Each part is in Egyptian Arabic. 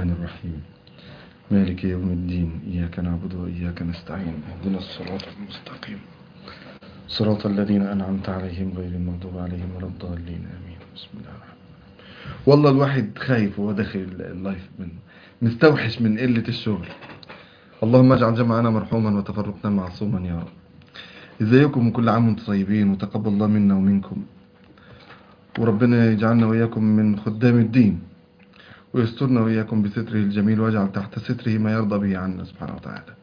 الرحمن الرحيم مالك يوم الدين إياك نعبد وإياك نستعين اهدنا الصراط المستقيم صراط الذين أنعمت عليهم غير المغضوب عليهم ولا الضالين آمين بسم الله الرحمن الرحيم والله الواحد خايف وهو داخل اللايف من مستوحش من قلة الشغل اللهم اجعل جمعنا مرحوما وتفرقنا معصوما يا رب ازيكم وكل عام وانتم طيبين وتقبل الله منا ومنكم وربنا يجعلنا وإياكم من خدام الدين ويسترنا وإياكم بستره الجميل ويجعل تحت ستره ما يرضى به عنا سبحانه وتعالى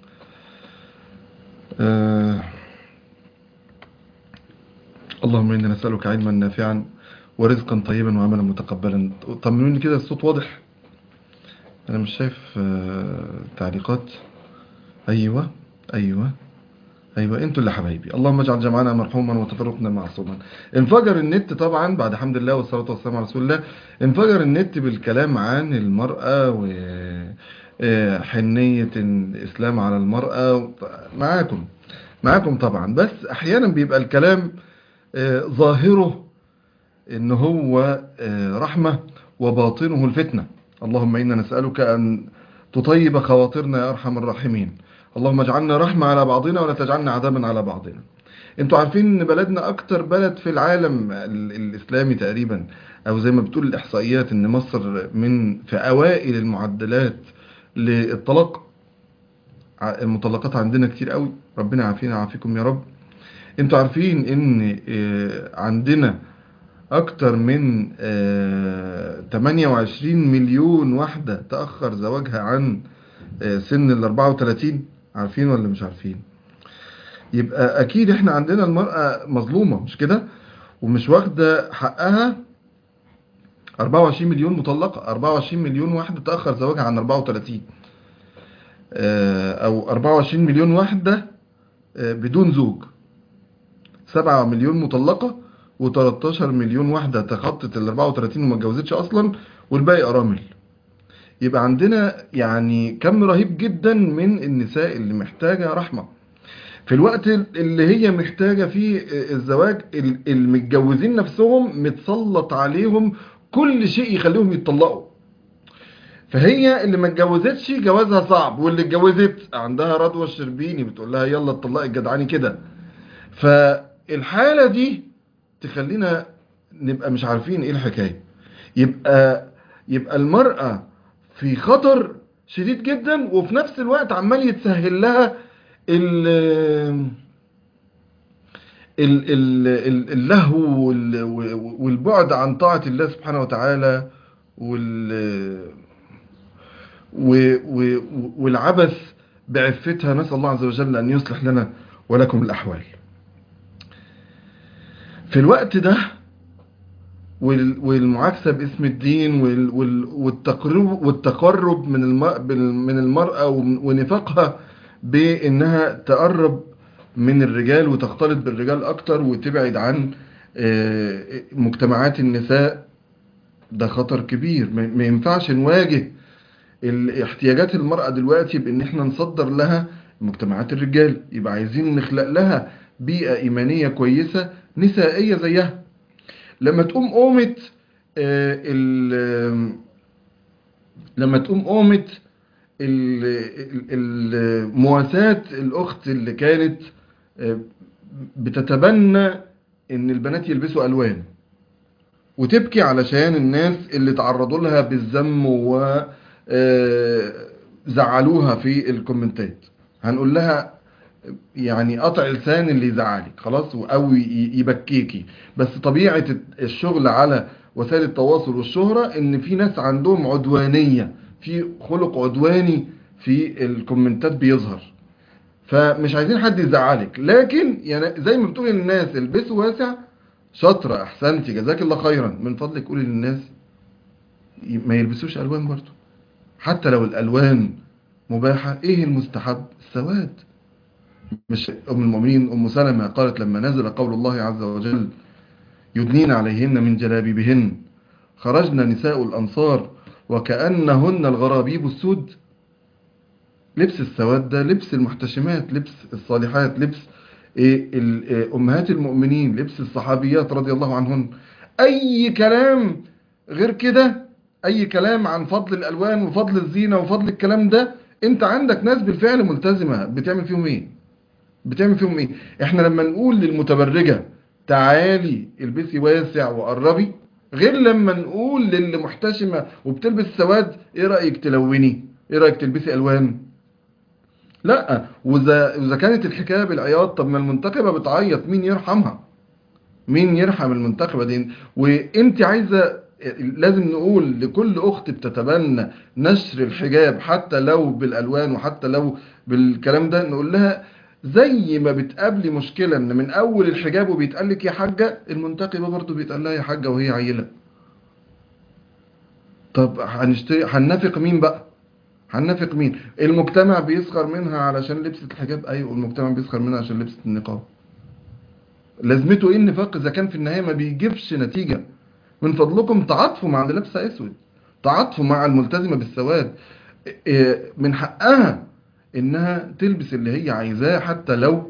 آه اللهم إنا نسألك علما نافعا ورزقا طيبا وعملا متقبلا طمنوني كده الصوت واضح أنا مش شايف آه تعليقات أيوة أيوة ايوه انتوا اللي حبايبي اللهم اجعل جمعنا مرحوما وتفرقنا معصوما انفجر النت طبعا بعد حمد الله والصلاه والسلام على رسول الله انفجر النت بالكلام عن المراه وحنيه الاسلام على المراه معاكم معاكم طبعا بس احيانا بيبقى الكلام ظاهره ان هو رحمه وباطنه الفتنه اللهم انا نسالك ان تطيب خواطرنا يا ارحم الراحمين اللهم اجعلنا رحمة على بعضنا ولا تجعلنا عذابا على بعضنا انتوا عارفين ان بلدنا اكتر بلد في العالم الاسلامي تقريبا او زي ما بتقول الاحصائيات ان مصر من في اوائل المعدلات للطلاق المطلقات عندنا كتير قوي ربنا يعافينا ويعافيكم يا رب انتوا عارفين ان عندنا اكتر من 28 مليون واحدة تأخر زواجها عن سن ال 34 عارفين ولا مش عارفين يبقى اكيد احنا عندنا المرأة مظلومة مش كده ومش واخدة حقها 24 مليون مطلقة 24 مليون واحدة تأخر زواجها عن 34 او 24 مليون واحدة بدون زوج 7 مليون مطلقة و13 مليون واحدة تخطت ال 34 وما اتجوزتش اصلا والباقي ارامل يبقى عندنا يعني كم رهيب جدا من النساء اللي محتاجة رحمة في الوقت اللي هي محتاجة فيه الزواج المتجوزين نفسهم متسلط عليهم كل شيء يخليهم يتطلقوا فهي اللي ما اتجوزتش جوازها صعب واللي اتجوزت عندها رضوى الشربيني بتقول لها يلا اتطلقي جدعاني كده فالحالة دي تخلينا نبقى مش عارفين ايه الحكاية يبقى يبقى المرأة في خطر شديد جدا وفي نفس الوقت عمال يتسهل لها ال اللهو والبعد عن طاعة الله سبحانه وتعالى والعبث بعفتها نسأل الله عز وجل أن يصلح لنا ولكم الأحوال في الوقت ده والمعاكسة باسم الدين والتقرب والتقرب من من المرأة ونفاقها بانها تقرب من الرجال وتختلط بالرجال اكتر وتبعد عن مجتمعات النساء ده خطر كبير ما ينفعش نواجه احتياجات المرأة دلوقتي بان احنا نصدر لها مجتمعات الرجال يبقى عايزين نخلق لها بيئة ايمانية كويسة نسائية زيها لما تقوم قومة لما تقوم قومة مواساة الأخت اللي كانت بتتبنى إن البنات يلبسوا ألوان وتبكي علشان الناس اللي تعرضوا لها بالذم وزعلوها في الكومنتات هنقول لها يعني قطع لسان اللي يزعلك خلاص او يبكيكي بس طبيعة الشغل على وسائل التواصل والشهرة ان في ناس عندهم عدوانية في خلق عدواني في الكومنتات بيظهر فمش عايزين حد يزعلك لكن يعني زي ما بتقولي للناس البسوا واسع شاطرة احسنتي جزاك الله خيرا من فضلك قولي للناس ما يلبسوش الوان برضو حتى لو الالوان مباحة ايه المستحب السواد مش أم المؤمنين أم سلمة قالت لما نزل قول الله عز وجل يدنين عليهن من جلابيبهن خرجنا نساء الأنصار وكأنهن الغرابيب السود لبس السواد ده لبس المحتشمات لبس الصالحات لبس أمهات المؤمنين لبس الصحابيات رضي الله عنهن أي كلام غير كده اي كلام عن فضل الالوان وفضل الزينه وفضل الكلام ده انت عندك ناس بالفعل ملتزمه بتعمل فيهم ايه بتعمل فيهم ايه احنا لما نقول للمتبرجه تعالي البسي واسع وقربي غير لما نقول للي محتشمه وبتلبس سواد ايه رايك تلوني ايه رايك تلبسي الوان لا واذا اذا كانت الحكايه بالعياط طب ما المنتخبه بتعيط مين يرحمها مين يرحم المنتخبه دي وانت عايزه لازم نقول لكل اخت بتتبنى نشر الحجاب حتى لو بالالوان وحتى لو بالكلام ده نقول لها زي ما بتقابلي مشكله ان من اول الحجاب وبيتقال لك يا حاجه المنتخبه برضو بيتقال لها يا حاجه وهي عيله طب هنشتري هننافق مين بقى هننافق مين المجتمع بيسخر منها علشان لبست الحجاب ايوه المجتمع بيسخر منها عشان لبست النقاب لازمته ايه النفاق اذا كان في النهايه ما بيجيبش نتيجه من فضلكم تعاطفوا مع اللي لابسه اسود تعاطفوا مع الملتزمه بالسواد من حقها انها تلبس اللي هي عايزاه حتى لو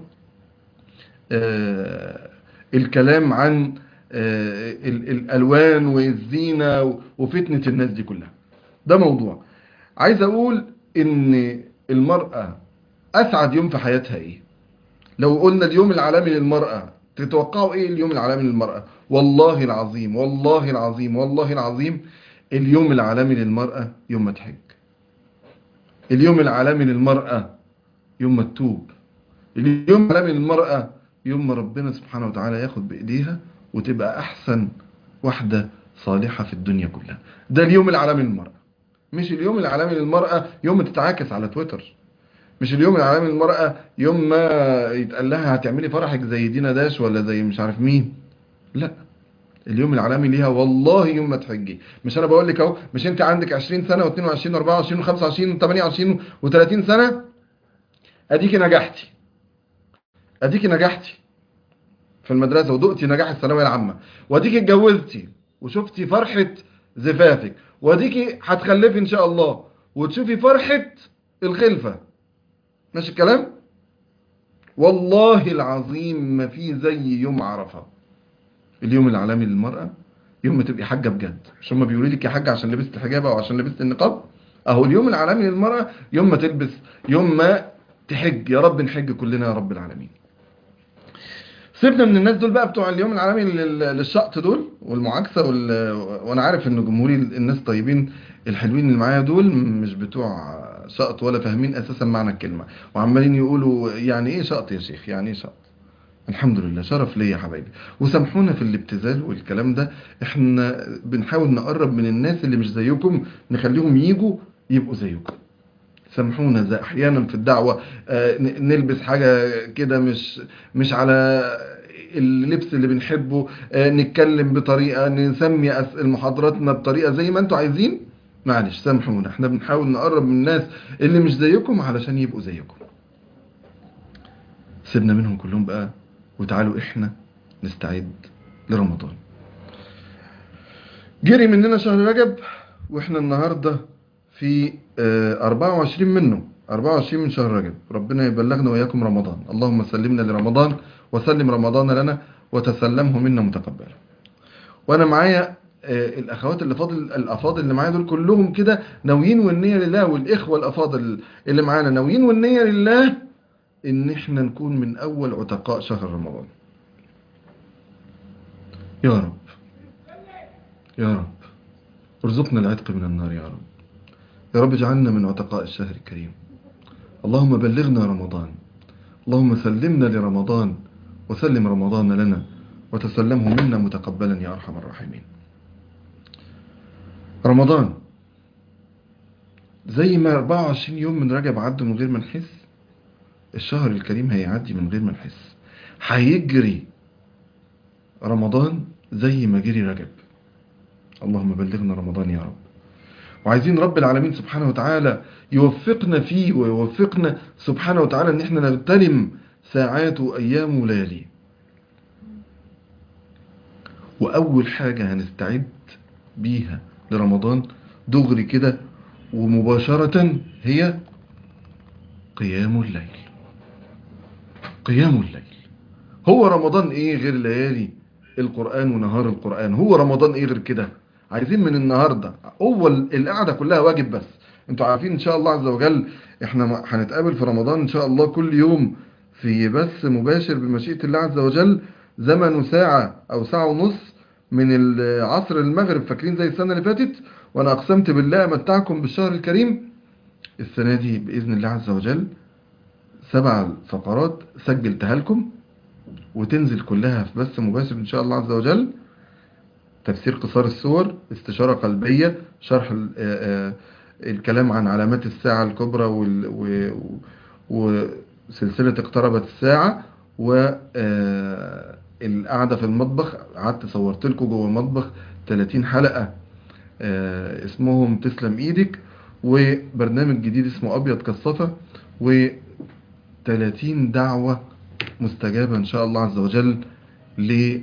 الكلام عن الالوان والزينه وفتنه الناس دي كلها ده موضوع عايز اقول ان المراه اسعد يوم في حياتها ايه لو قلنا اليوم العالمي للمراه تتوقعوا ايه اليوم العالمي للمراه والله العظيم والله العظيم والله العظيم اليوم العالمي للمراه يوم ما تحج اليوم العالمي للمراه يوم ما تتوب اليوم العالمي للمراه يوم ما ربنا سبحانه وتعالى ياخد بايديها وتبقى احسن واحده صالحه في الدنيا كلها ده اليوم العالمي للمراه مش اليوم العالمي للمراه يوم تتعاكس على تويتر مش اليوم العالمي للمرأة يوم ما يتقال لها هتعملي فرحك زي دينا داش ولا زي مش عارف مين لا اليوم العالمي ليها والله يوم ما تحجي مش انا بقول لك اهو مش انت عندك 20 سنة و22 و24 و25 و28 و30 سنة اديكي نجحتي اديكي نجحتي في المدرسة ودقتي نجاح الثانوية العامة واديكي اتجوزتي وشفتي فرحة زفافك واديكي هتخلفي ان شاء الله وتشوفي فرحة الخلفة ماشي الكلام والله العظيم ما في زي يوم عرفة اليوم العالمي للمرأة يوم ما تبقي حاجة بجد مش هم بيقولوا لك يا حاجة عشان لبست الحجاب او عشان لبست النقاب اهو اليوم العالمي للمرأة يوم ما تلبس يوم ما تحج يا رب نحج كلنا يا رب العالمين سيبنا من الناس دول بقى بتوع اليوم العالمي للشقط دول والمعاكسة وال... وانا عارف ان جمهوري الناس طيبين الحلوين اللي معايا دول مش بتوع شقط ولا فاهمين اساسا معنى الكلمة وعمالين يقولوا يعني ايه شقط يا شيخ يعني ايه شقط الحمد لله شرف ليا يا حبايبي وسامحونا في الابتذال والكلام ده احنا بنحاول نقرب من الناس اللي مش زيكم نخليهم يجوا يبقوا زيكم سامحونا زي احيانا في الدعوه آه نلبس حاجه كده مش مش على اللبس اللي بنحبه آه نتكلم بطريقه نسمي محاضراتنا بطريقه زي ما انتوا عايزين معلش سامحونا احنا بنحاول نقرب من الناس اللي مش زيكم علشان يبقوا زيكم سيبنا منهم كلهم بقى وتعالوا احنا نستعد لرمضان جري مننا شهر رجب واحنا النهارده في 24 منه 24 من شهر رجب ربنا يبلغنا وإياكم رمضان اللهم سلمنا لرمضان وسلم رمضان لنا وتسلمه منا متقبلا وانا معايا الاخوات اللي فاضل الافاضل اللي معايا دول كلهم كده ناويين والنيه لله والاخوه الافاضل اللي معانا ناويين والنيه لله ان احنا نكون من اول عتقاء شهر رمضان يا رب يا رب ارزقنا العتق من النار يا رب يا رب اجعلنا من عتقاء الشهر الكريم اللهم بلغنا رمضان اللهم سلمنا لرمضان وسلم رمضان لنا وتسلمه منا متقبلا يا أرحم الراحمين رمضان زي ما 24 يوم من رجب عدوا من غير ما نحس الشهر الكريم هيعدي من غير ما نحس هيجري رمضان زي ما جري رجب اللهم بلغنا رمضان يا رب وعايزين رب العالمين سبحانه وتعالى يوفقنا فيه ويوفقنا سبحانه وتعالى ان احنا نغتنم ساعات وايام وليالي واول حاجة هنستعد بيها لرمضان دغري كده ومباشرة هي قيام الليل قيام الليل هو رمضان ايه غير ليالي القرآن ونهار القرآن هو رمضان ايه غير كده عايزين من النهارده هو ال- القعده كلها واجب بس انتوا عارفين ان شاء الله عز وجل احنا م- هنتقابل في رمضان ان شاء الله كل يوم في بث مباشر بمشيئه الله عز وجل زمنه ساعه او ساعه ونص من العصر المغرب فاكرين زي السنه اللي فاتت وانا اقسمت بالله امتعكم بالشهر الكريم السنه دي باذن الله عز وجل سبع فقرات سجلتها لكم وتنزل كلها في بث مباشر ان شاء الله عز وجل تفسير قصار السور استشارة قلبية شرح ال- آه، آه، الكلام عن علامات الساعة الكبرى وال- و- و- وسلسلة اقتربت الساعة والقعدة في المطبخ قعدت صورت لكم جوه المطبخ 30 حلقة آه، اسمهم تسلم ايدك وبرنامج جديد اسمه ابيض كالصفا و 30 دعوة مستجابة ان شاء الله عز وجل لل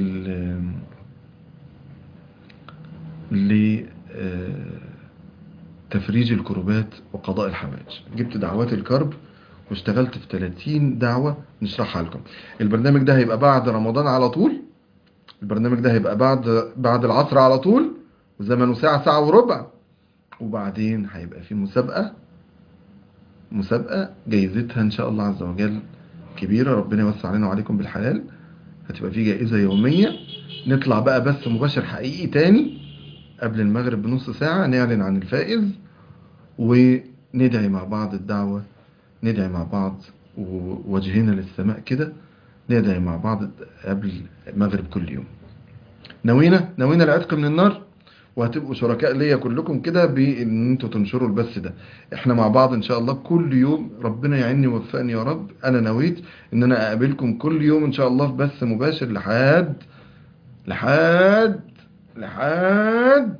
لتفريج الكربات وقضاء الحوائج جبت دعوات الكرب واشتغلت في 30 دعوة نشرحها لكم البرنامج ده هيبقى بعد رمضان على طول البرنامج ده هيبقى بعد بعد العصر على طول وزمنه ساعة ساعة وربع وبعدين هيبقى في مسابقة مسابقة جايزتها إن شاء الله عز وجل كبيرة ربنا يوسع علينا وعليكم بالحلال هتبقى في جائزة يومية نطلع بقى بس مباشر حقيقي تاني قبل المغرب بنص ساعة نعلن عن الفائز وندعي مع بعض الدعوة ندعي مع بعض ووجهنا للسماء كده ندعي مع بعض قبل المغرب كل يوم نوينا نوينا العتق من النار وهتبقوا شركاء ليا كلكم كده بان انتوا تنشروا البث ده احنا مع بعض ان شاء الله كل يوم ربنا يعيني ويوفقني يا رب انا نويت ان انا اقابلكم كل يوم ان شاء الله في بث مباشر لحد لحد لحد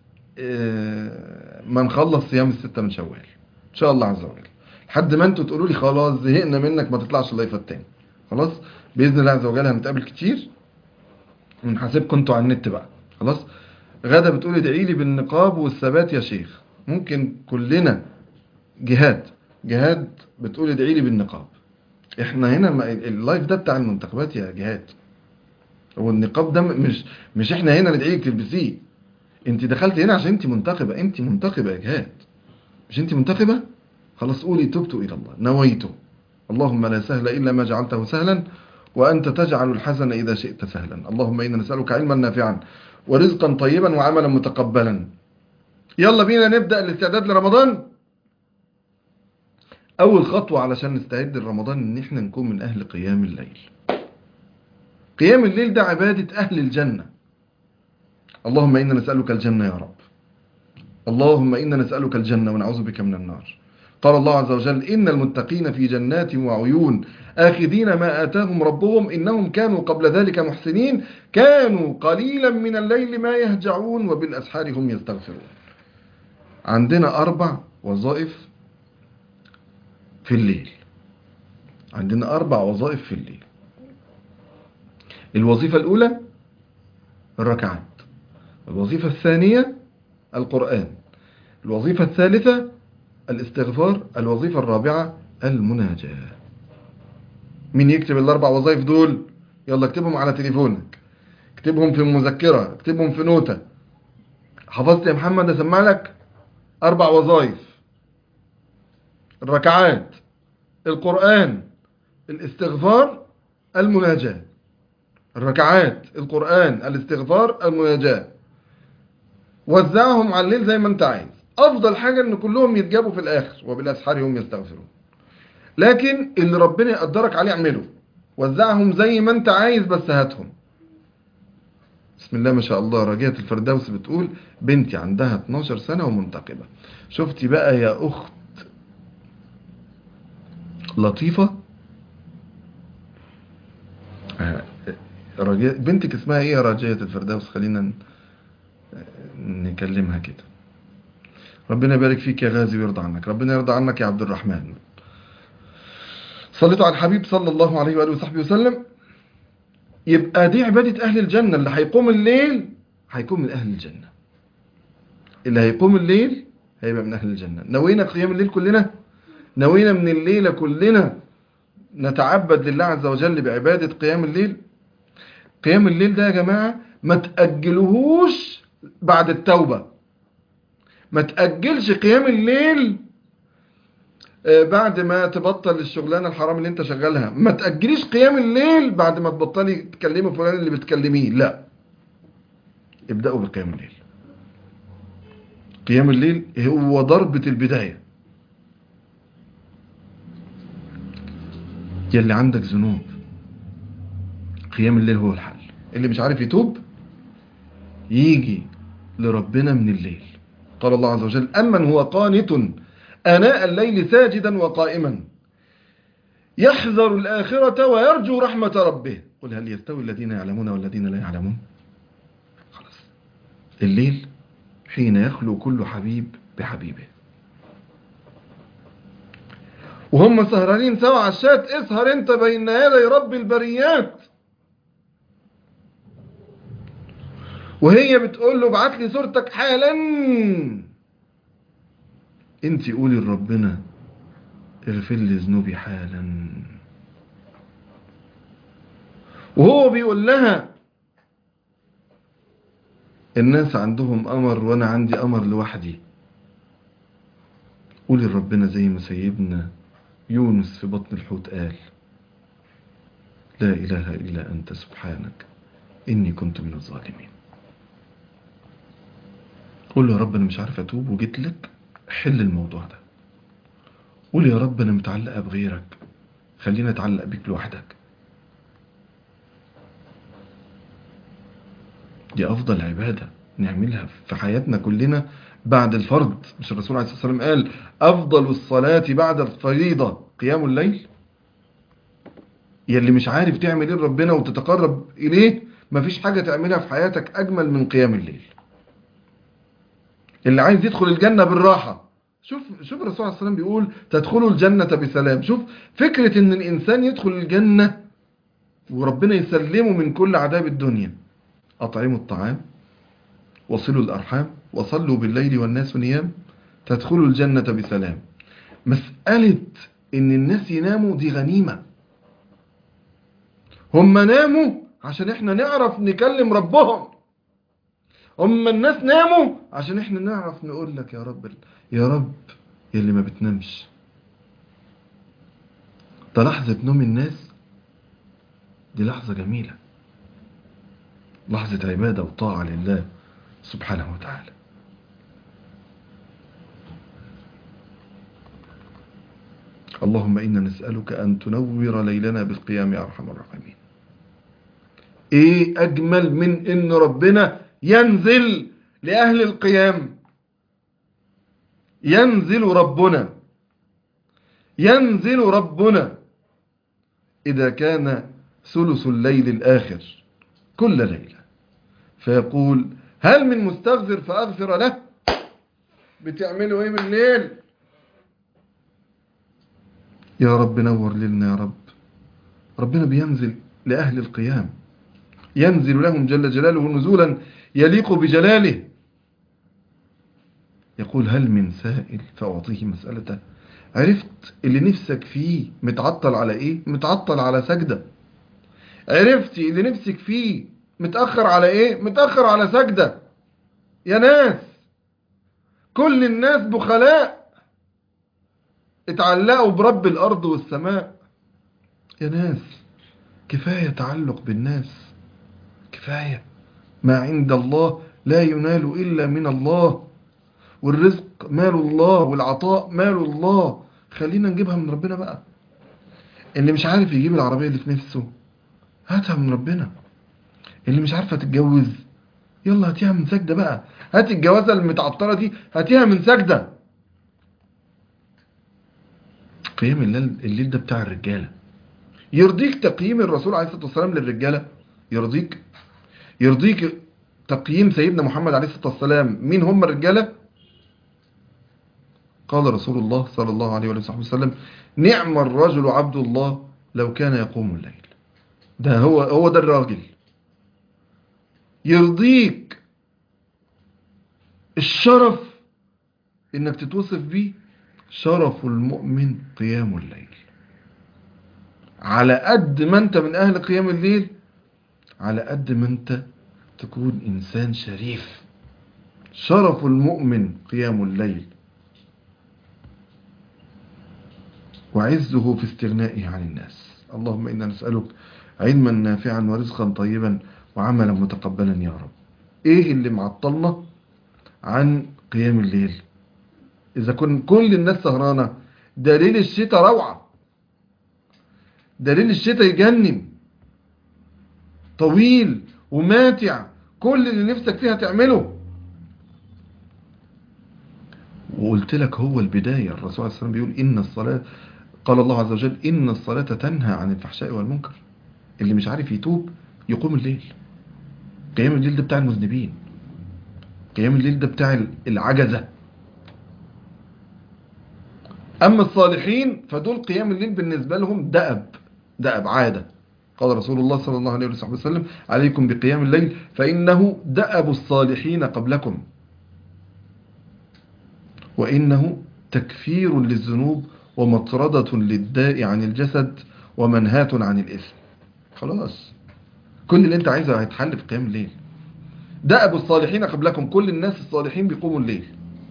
آه، ما نخلص صيام الستة من شوال ان شاء الله عز وجل لحد ما انتوا تقولوا لي خلاص زهقنا منك ما تطلعش اللايفات تاني خلاص باذن الله عز وجل هنتقابل كتير ونحاسبكم انتوا على النت بقى خلاص غدا بتقول ادعي لي بالنقاب والثبات يا شيخ ممكن كلنا جهاد جهاد بتقول ادعي لي بالنقاب احنا هنا ما- اللايف ده بتاع المنتخبات يا جهاد هو النقاب ده مش مش احنا هنا ندعي لك تلبسيه انت دخلت هنا عشان انت منتخبه انت منتخبه يا جهاد مش انت منتخبه خلاص قولي تبت الى الله نويت اللهم لا سهل الا ما جعلته سهلا وانت تجعل الحزن اذا شئت سهلا اللهم انا نسالك علما نافعا ورزقا طيبا وعملا متقبلا يلا بينا نبدا الاستعداد لرمضان اول خطوه علشان نستعد لرمضان ان احنا نكون من اهل قيام الليل قيام الليل ده عباده اهل الجنه اللهم انا نسالك الجنه يا رب اللهم انا نسالك الجنه ونعوذ بك من النار قال الله عز وجل إن المتقين في جنات وعيون آخذين ما آتاهم ربهم إنهم كانوا قبل ذلك محسنين كانوا قليلا من الليل ما يهجعون وبالأسحار هم يستغفرون عندنا أربع وظائف في الليل عندنا أربع وظائف في الليل الوظيفة الأولى الركعات الوظيفة الثانية القرآن الوظيفة الثالثة الاستغفار الوظيفة الرابعة المناجاة مين يكتب الأربع وظائف دول يلا اكتبهم على تليفونك اكتبهم في مذكرة اكتبهم في نوتة حفظت يا محمد اسمع لك أربع وظائف الركعات القرآن الاستغفار المناجاة الركعات القرآن الاستغفار المناجاة وزعهم على الليل زي ما انت عايز افضل حاجة ان كلهم يتجابوا في الاخر وبالاسحار هم يستغفرون لكن اللي ربنا يقدرك عليه اعمله وزعهم زي ما انت عايز بس هاتهم بسم الله ما شاء الله رجية الفردوس بتقول بنتي عندها 12 سنة ومنتقبة شفتي بقى يا اخت لطيفة آه، رجاء بنتك اسمها ايه يا رجية الفردوس خلينا ن- نكلمها كده ربنا يبارك فيك يا غازي ويرضى عنك ربنا يرضى عنك يا عبد الرحمن صليتوا على الحبيب صلى الله عليه وآله وصحبه وسلم يبقى دي عبادة أهل الجنة اللي هيقوم الليل هيكون من أهل الجنة اللي هيقوم الليل هيبقى من أهل الجنة نوينا قيام الليل كلنا نوينا من الليلة كلنا نتعبد لله عز وجل بعبادة قيام الليل قيام الليل ده يا جماعة ما تأجلوهوش بعد التوبة ما تأجلش قيام الليل آه، بعد ما تبطل الشغلانة الحرام اللي انت شغالها ما تأجليش قيام الليل بعد ما تبطلي تكلمي فلان اللي بتكلميه لا ابدأوا بقيام الليل قيام الليل هو ضربة البداية يلي عندك ذنوب قيام الليل هو الحل اللي مش عارف يتوب يجي لربنا من الليل قال الله عز وجل أمن هو قانت أناء الليل ساجدا وقائما يحذر الآخرة ويرجو رحمة ربه قل هل يستوي الذين يعلمون والذين لا يعلمون خلاص الليل حين يخلو كل حبيب بحبيبه وهم سهرانين سوا على الشات اسهر انت بين يدي رب البريات وهي بتقول له ابعت لي صورتك حالا انت قولي لربنا اغفر لي ذنوبي حالا وهو بيقول لها الناس عندهم أمر وأنا عندي أمر لوحدي قولي لربنا زي ما سيدنا يونس في بطن الحوت قال لا إله إلا أنت سبحانك إني كنت من الظالمين قول له يا رب أنا مش عارف أتوب وجيت لك حل الموضوع ده قول يا رب أنا متعلقة بغيرك خلينا أتعلق بيك لوحدك دي أفضل عبادة نعملها في حياتنا كلنا بعد الفرض مش الرسول عليه الصلاة والسلام قال أفضل الصلاة بعد الفريضة قيام الليل يلي مش عارف تعمل ايه لربنا وتتقرب إليه مفيش حاجة تعملها في حياتك أجمل من قيام الليل اللي عايز يدخل الجنة بالراحة شوف شوف الرسول عليه الصلاة والسلام بيقول تدخلوا الجنة بسلام شوف فكرة ان الانسان يدخل الجنة وربنا يسلمه من كل عذاب الدنيا أطعموا الطعام وصلوا الأرحام وصلوا بالليل والناس نيام تدخلوا الجنة بسلام مسألة إن الناس يناموا دي غنيمة هم ناموا عشان احنا نعرف نكلم ربهم هم الناس ناموا عشان احنا نعرف نقول لك يا رب يا رب يلي ما بتنامش ده لحظة نوم الناس دي لحظة جميلة لحظة عبادة وطاعة لله سبحانه وتعالى اللهم إنا نسألك أن تنور ليلنا بالقيام يا أرحم الراحمين إيه أجمل من إن ربنا ينزل لأهل القيام ينزل ربنا ينزل ربنا إذا كان ثلث الليل الآخر كل ليلة فيقول هل من مستغفر فأغفر له بتعملوا ايه بالليل يا رب نور لنا يا رب ربنا بينزل لأهل القيام ينزل لهم جل جلاله نزولا يليق بجلاله يقول هل من سائل فأعطيه مسألته عرفت اللي نفسك فيه متعطل على ايه متعطل على سجدة عرفتي اللي نفسك فيه متأخر على ايه متأخر على سجدة يا ناس كل الناس بخلاء اتعلقوا برب الأرض والسماء يا ناس كفاية تعلق بالناس كفاية ما عند الله لا ينال إلا من الله والرزق مال الله والعطاء مال الله خلينا نجيبها من ربنا بقى اللي مش عارف يجيب العربية اللي في نفسه هاتها من ربنا اللي مش عارفة تتجوز يلا هاتيها من سجدة بقى هات الجوازة المتعطرة دي هاتيها من سجدة قيام الليل, الليل ده بتاع الرجالة يرضيك تقييم الرسول عليه الصلاة والسلام للرجالة يرضيك يرضيك تقييم سيدنا محمد عليه الصلاة والسلام مين هم الرجالة قال رسول الله صلى الله عليه وسلم نعم الرجل عبد الله لو كان يقوم الليل ده هو هو ده الراجل يرضيك الشرف انك تتوصف بيه شرف المؤمن قيام الليل على قد ما انت من اهل قيام الليل على قد ما انت تكون انسان شريف شرف المؤمن قيام الليل وعزه في استغنائه عن الناس اللهم إنا نسألك علما نافعا ورزقا طيبا وعملا متقبلا يا رب ايه اللي معطلنا عن قيام الليل اذا كن كل الناس سهرانة دليل الشتاء روعة دليل الشتاء يجنن طويل وماتع كل اللي نفسك فيها تعمله وقلت لك هو البداية الرسول عليه الصلاة والسلام بيقول إن الصلاة قال الله عز وجل إن الصلاة تنهى عن الفحشاء والمنكر اللي مش عارف يتوب يقوم الليل قيام الليل ده بتاع المذنبين قيام الليل ده بتاع العجزة أما الصالحين فدول قيام الليل بالنسبة لهم دأب دأب عادة قال رسول الله صلى الله عليه وسلم عليكم بقيام الليل فإنه دأب الصالحين قبلكم وإنه تكفير للذنوب ومطردة للداء عن الجسد ومنهاة عن الإثم خلاص كل اللي انت عايزه هيتحل في قيام الليل دأب الصالحين قبلكم كل الناس الصالحين بيقوموا الليل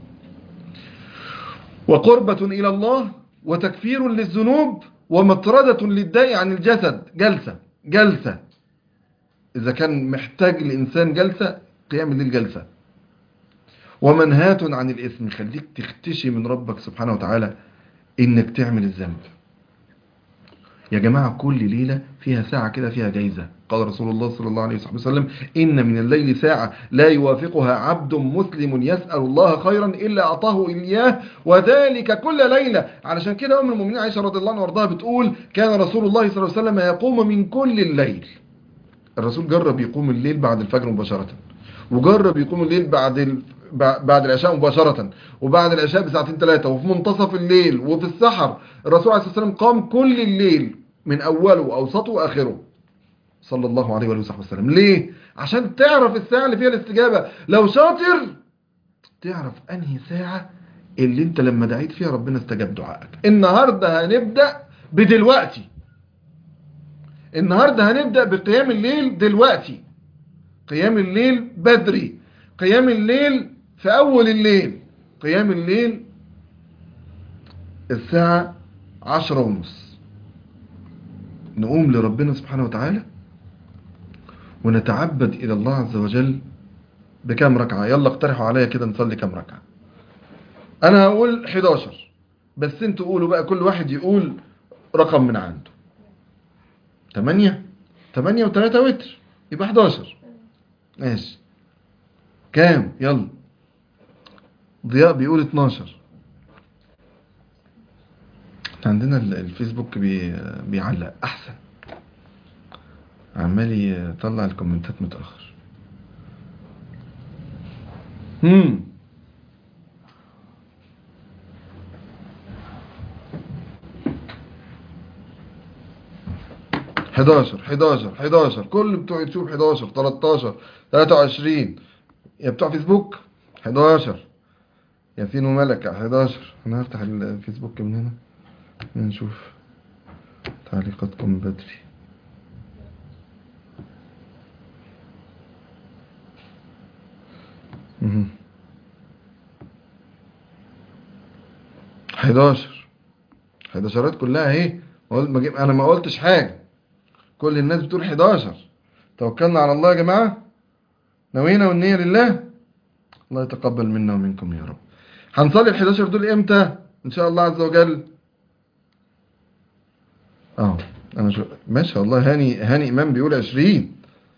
وقربة إلى الله وتكفير للذنوب ومطردة للداء عن الجسد جلسة جلسة إذا كان محتاج الإنسان جلسة قيام الليل جلسة ومنهاة عن الإثم خليك تختشي من ربك سبحانه وتعالى إنك تعمل الذنب يا جماعة كل ليلة فيها ساعة كده فيها جايزة قال رسول الله صلى الله عليه وسلم إن من الليل ساعة لا يوافقها عبد مسلم يسأل الله خيرا إلا أعطاه إياه وذلك كل ليلة علشان كده أم المؤمنين عائشة رضي الله عنها وارضاها بتقول كان رسول الله صلى الله عليه وسلم يقوم من كل الليل الرسول جرب يقوم الليل بعد الفجر مباشرة وجرب يقوم الليل بعد ال... بعد العشاء مباشرة وبعد العشاء بساعتين ثلاثة وفي منتصف الليل وفي السحر الرسول عليه الصلاة والسلام قام كل الليل من أوله وأوسطه وآخره صلى الله عليه وآله وسلم ليه؟ عشان تعرف الساعة اللي فيها الاستجابة لو شاطر تعرف أنهي ساعة اللي انت لما دعيت فيها ربنا استجاب دعائك النهاردة هنبدأ بدلوقتي النهاردة هنبدأ بقيام الليل دلوقتي قيام الليل بدري قيام الليل في أول الليل قيام الليل الساعة عشرة ونص نقوم لربنا سبحانه وتعالى ونتعبد إلى الله عز وجل بكام ركعة يلا اقترحوا عليا كده نصلي كام ركعة أنا هقول 11 بس انتوا قولوا بقى كل واحد يقول رقم من عنده 8 8 و3 وتر يبقى 11 ماشي كام يلا ضياء بيقول 12 عندنا الفيسبوك بي بيعلق احسن عمال يطلع الكومنتات متاخر هم 11 11 11 كل بتوع يوتيوب 11 13 23 يا بتوع فيسبوك 11 ياسين وملكة 11 انا هفتح الفيسبوك من هنا نشوف تعليقاتكم بدري مهم. 11 11 كلها اهي انا ما قلتش حاجه كل الناس بتقول 11 توكلنا على الله يا جماعه نوينا والنيه لله الله يتقبل منا ومنكم يا رب هنصلي ال 11 دول امتى ان شاء الله عز وجل اه انا شو ما شاء الله هاني هاني امام بيقول 20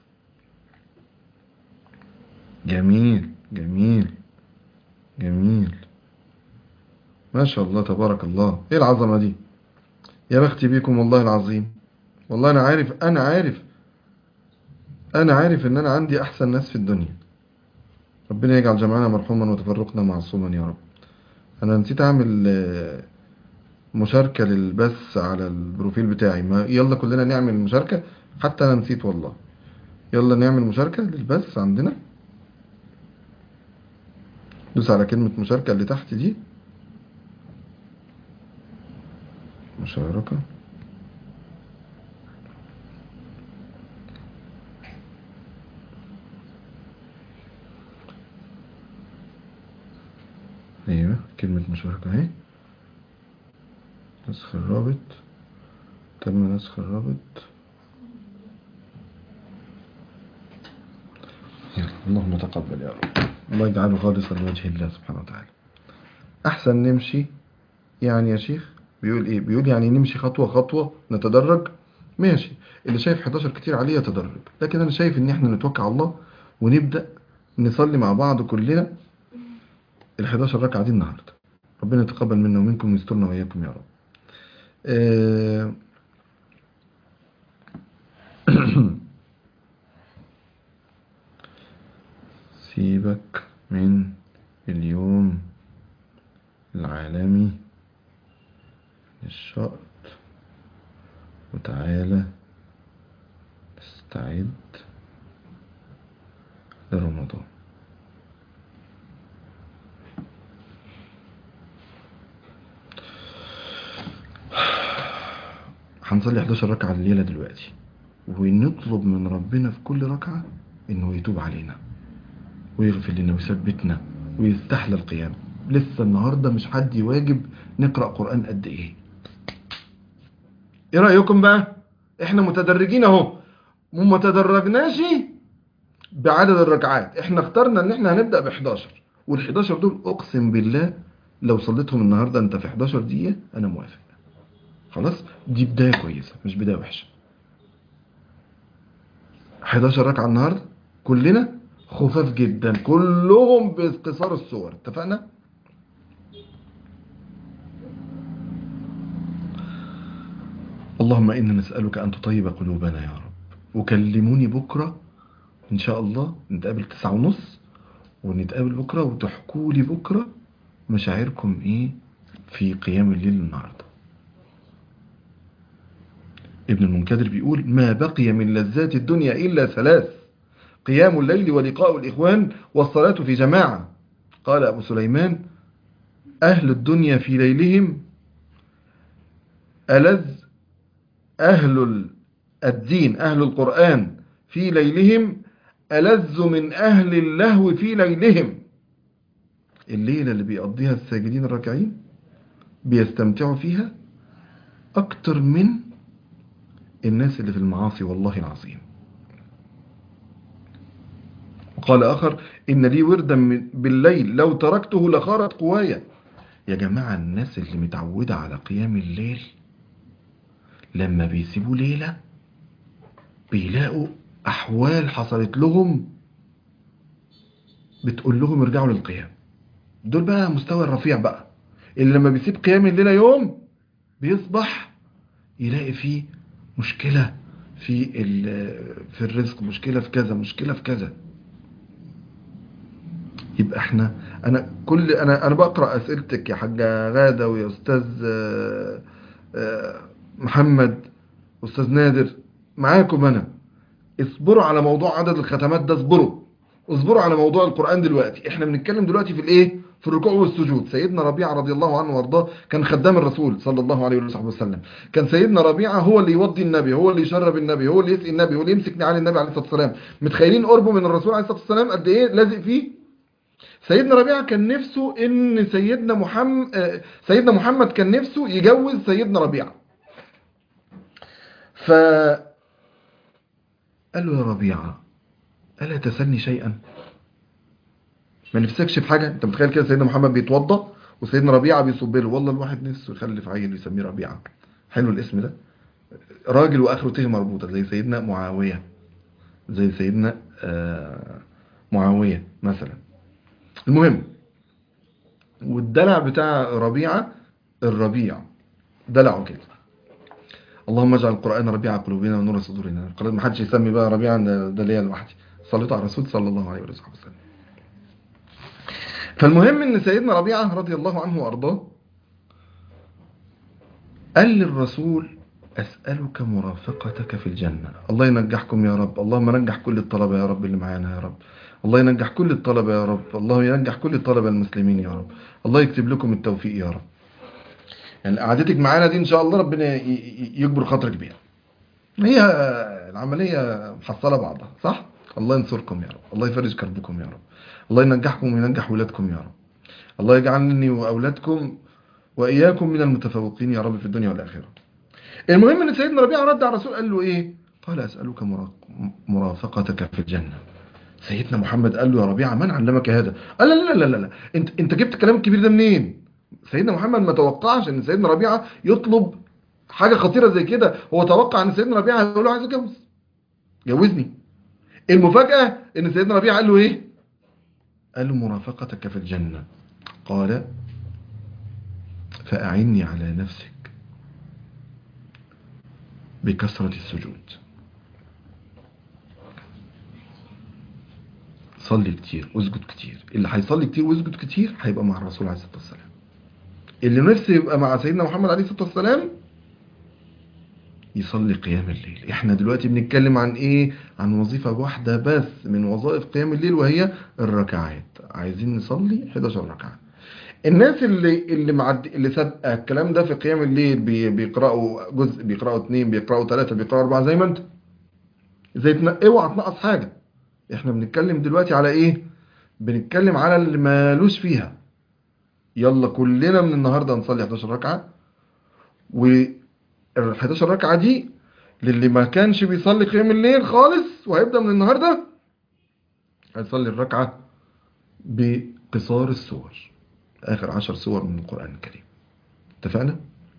جميل جميل جميل ما شاء الله تبارك الله ايه العظمه دي يا بختي بيكم والله العظيم والله انا عارف انا عارف انا عارف ان انا عندي احسن ناس في الدنيا ربنا يجعل جمعنا مرحوما وتفرقنا معصوما يا رب انا نسيت اعمل مشاركة للبث على البروفيل بتاعي ما يلا كلنا نعمل مشاركة حتى انا نسيت والله يلا نعمل مشاركة للبث عندنا دوس على كلمة مشاركة اللي تحت دي مشاركة ايوه كلمة مشاركة اهي نسخ الرابط تم نسخ الرابط يلا اللهم تقبل يا رب الله يجعله خالصا لوجه الله سبحانه وتعالى احسن نمشي يعني يا شيخ بيقول ايه بيقول يعني نمشي خطوة خطوة نتدرج ماشي اللي شايف 11 كتير عليه يتدرج لكن انا شايف ان احنا نتوكل على الله ونبدأ نصلي مع بعض كلنا ال 11 ركعة دي النهاردة ربنا يتقبل منا ومنكم ويسترنا وإياكم يا رب آه، سيبك من اليوم العالمي للشقط وتعالى نستعد لرمضان هنصلي 11 ركعة الليلة دلوقتي ونطلب من ربنا في كل ركعة انه يتوب علينا ويغفر لنا ويثبتنا ويستحلى القيام لسه النهاردة مش حد يواجب نقرأ قرآن قد ايه ايه رأيكم بقى احنا متدرجين اهو وما تدرجناش بعدد الركعات احنا اخترنا ان احنا هنبدأ ب 11 وال 11 دول اقسم بالله لو صليتهم النهاردة انت في 11 دقيقة انا موافق خلاص دي بداية كويسة مش بداية وحشة 11 ركعة النهاردة كلنا خفاف جدا كلهم باختصار الصور اتفقنا اللهم إنا نسألك أن تطيب قلوبنا يا رب وكلموني بكرة إن شاء الله نتقابل تسعة ونص ونتقابل بكرة وتحكوا لي بكرة مشاعركم إيه في قيام الليل النهارده ابن المنكدر بيقول ما بقي من لذات الدنيا إلا ثلاث قيام الليل ولقاء الإخوان والصلاة في جماعة قال أبو سليمان أهل الدنيا في ليلهم ألذ أهل الدين أهل القرآن في ليلهم ألذ من أهل اللهو في ليلهم الليلة اللي بيقضيها الساجدين الراكعين بيستمتعوا فيها أكتر من الناس اللي في المعاصي والله العظيم وقال آخر إن لي وردا من- بالليل لو تركته لخارت قوايا يا جماعة الناس اللي متعودة على قيام الليل لما بيسيبوا ليلة بيلاقوا أحوال حصلت لهم بتقول لهم ارجعوا للقيام دول بقى مستوى الرفيع بقى اللي لما بيسيب قيام الليلة يوم بيصبح يلاقي فيه مشكلة في ال- في الرزق مشكلة في كذا مشكلة في كذا يبقى احنا انا كل انا انا بقرا اسئلتك يا حاجه غاده ويا استاذ آه، آه، محمد استاذ نادر معاكم انا اصبروا على موضوع عدد الختمات ده اصبروا اصبروا على موضوع القران دلوقتي احنا بنتكلم دلوقتي في الايه في الركوع والسجود سيدنا ربيعه رضي الله عنه وارضاه كان خدام الرسول صلى الله عليه وصحبه وسلم كان سيدنا ربيعه هو اللي يوضي النبي هو اللي يشرب النبي هو اللي يسقي النبي هو اللي يمسك نعال النبي عليه الصلاه والسلام متخيلين قربه من الرسول عليه الصلاه والسلام قد ايه لازق فيه سيدنا ربيعه كان نفسه ان سيدنا محمد سيدنا محمد كان نفسه يجوز سيدنا ربيعه ف قال له يا ربيعه الا تسالني شيئا ما نفسكش في حاجه انت متخيل كده سيدنا محمد بيتوضى وسيدنا ربيعه بيصب له والله الواحد نفسه يخلف عيل يسميه ربيعه حلو الاسم ده راجل واخره ته مربوطه زي سيدنا معاويه زي سيدنا آه، معاويه مثلا المهم والدلع بتاع ربيعه الربيع دلعه كده اللهم اجعل القران ربيع قلوبنا ونور صدورنا خلاص ما حدش يسمي بقى ربيعا ده ده ليا لوحدي صليت على الرسول صلى الله عليه وآله وسلم فالمهم ان سيدنا ربيعه رضي الله عنه وارضاه قال للرسول اسالك مرافقتك في الجنه الله ينجحكم يا رب اللهم نجح كل الطلبه يا رب اللي معانا يا رب الله ينجح كل الطلبه يا رب الله ينجح كل الطلبه المسلمين يا رب الله يكتب لكم التوفيق يا رب يعني قعدتك معانا دي ان شاء الله ربنا ي- ي- يجبر خاطرك بيها هي العمليه محصله بعضها صح الله ينصركم يا رب الله يفرج كربكم يا رب الله ينجحكم وينجح ولادكم يا رب الله يجعلني وأولادكم وإياكم من المتفوقين يا رب في الدنيا والآخرة المهم ان سيدنا ربيعه رد على الرسول قال له ايه قال اسالك مرا- مرافقتك في الجنه سيدنا محمد قال له يا ربيعه من علمك هذا قال لا لا لا لا, لا. انت انت جبت الكلام الكبير ده منين سيدنا محمد ما توقعش ان سيدنا ربيعه يطلب حاجه خطيره زي كده هو توقع ان سيدنا ربيعه هيقول له عايز اتجوز جوزني المفاجاه ان سيدنا ربيعه قال له ايه قال له مرافقتك في الجنه قال فاعني على نفسك بكثرة السجود صلي كتير واسجد كتير اللي هيصلي كتير ويسجد كتير هيبقى مع الرسول عليه الصلاة والسلام اللي نفسه يبقى مع سيدنا محمد عليه الصلاة والسلام يصلي قيام الليل احنا دلوقتي بنتكلم عن ايه عن وظيفة واحدة بس من وظائف قيام الليل وهي الركعات عايزين نصلي 11 ركعة الناس اللي اللي معد اللي سابقه الكلام ده في قيام الليل بي- بيقراوا جزء بيقراوا اتنين بيقراوا تلاتة بيقراوا اربعة زي ما انت زي تن- اوعى تنقص حاجة احنا بنتكلم دلوقتي على ايه بنتكلم على اللي مالوش فيها يلا كلنا من النهارده نصلي 11 ركعة وال 11 ركعة دي للي ما كانش بيصلي قيام الليل خالص وهيبدأ من النهارده هيصلي الركعة بقصار السور آخر عشر سور من القرآن الكريم اتفقنا؟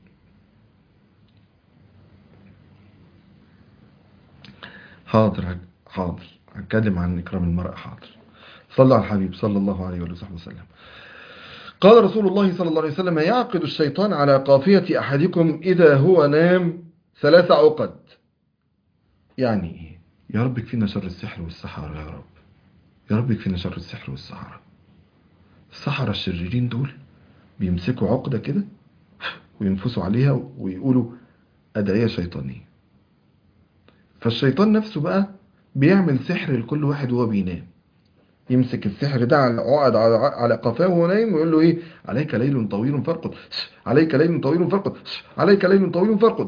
حاضر هك- حاضر هتكلم عن إكرام المرأة حاضر صلى على الحبيب صلى الله عليه وآله وصحبه وسلم قال رسول الله صلى الله عليه وسلم يعقد الشيطان على قافية أحدكم إذا هو نام ثلاث عقد يعني إيه؟ يا رب يكفينا شر السحر والسحرة يا رب يا رب يكفينا شر السحر والسحرة السحرة الشريرين دول بيمسكوا عقدة كده وينفسوا عليها ويقولوا أدعية شيطانية فالشيطان نفسه بقى بيعمل سحر لكل واحد وهو بينام يمسك السحر ده على عقد على على قفاه وهو نايم ويقول له ايه عليك ليل طويل فارقد عليك ليل طويل فارقد عليك ليل طويل فارقد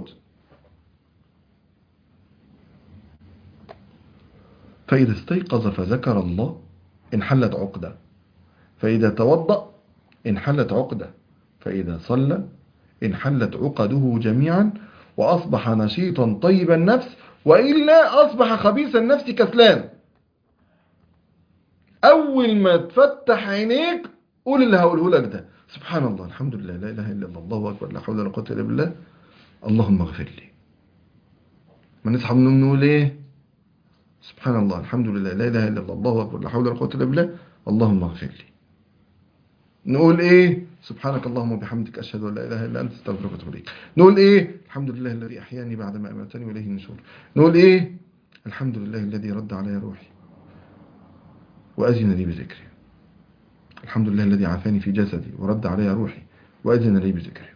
فإذا استيقظ فذكر الله انحلت عقده فإذا توضأ انحلت عقده فإذا صلى انحلت عقده جميعا وأصبح نشيطا طيب النفس وإلا أصبح خبيث النفس كسلان أول ما تفتح عينيك قول اللي هقوله لك ده سبحان الله الحمد لله لا إله إلا الله الله أكبر لا حول ولا قوة إلا بالله اللهم اغفر لي ما نصحى من النوم نقول إيه سبحان الله الحمد لله لا إله إلا الله الله أكبر لا حول ولا قوة إلا بالله اللهم اغفر لي نقول ايه سبحانك اللهم وبحمدك اشهد ان لا اله الا انت استغفرك واتوب اليك نقول ايه الحمد لله الذي احياني بعد ما اماتني واليه النشور نقول ايه الحمد لله الذي رد علي روحي واذن لي بذكره الحمد لله الذي عافاني في جسدي ورد علي روحي واذن لي بذكره